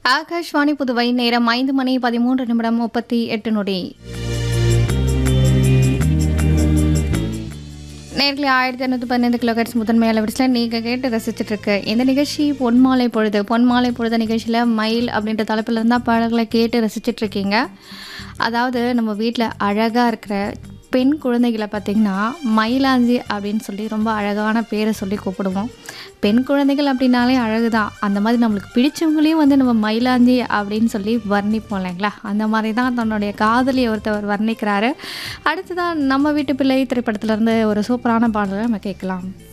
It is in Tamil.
ஆகாஷ்வாணி புதுவை நேரம் ஐந்து மணி பதிமூன்று நிமிடம் முப்பத்தி எட்டு நொடி நேர்களை ஆயிரத்தி இரநூத்தி பதினைந்து கிலோகட்ஸ் முதன்மை அளவிடத்தில் நீங்கள் கேட்டு ரசிச்சுட்டு இருக்க இந்த நிகழ்ச்சி பொன்மாலை பொழுது பொன்மாலை பொழுது நிகழ்ச்சியில் மயில் அப்படின்ற தலைப்பில் இருந்தால் பாடல்களை கேட்டு ரசிச்சுட்டு இருக்கீங்க அதாவது நம்ம வீட்டில் அழகாக இருக்கிற பெண் குழந்தைகளை பார்த்திங்கன்னா மயிலாஞ்சி அப்படின்னு சொல்லி ரொம்ப அழகான பேரை சொல்லி கூப்பிடுவோம் பெண் குழந்தைகள் அப்படின்னாலே அழகு தான் அந்த மாதிரி நம்மளுக்கு பிடிச்சவங்களையும் வந்து நம்ம மயிலாஞ்சி அப்படின்னு சொல்லி வர்ணிப்போம் இல்லைங்களா அந்த மாதிரி தான் தன்னுடைய காதலியை ஒருத்தவர் வர்ணிக்கிறாரு அடுத்ததான் நம்ம வீட்டு பிள்ளை திரைப்படத்துலேருந்து ஒரு சூப்பரான பாடலை நம்ம கேட்கலாம்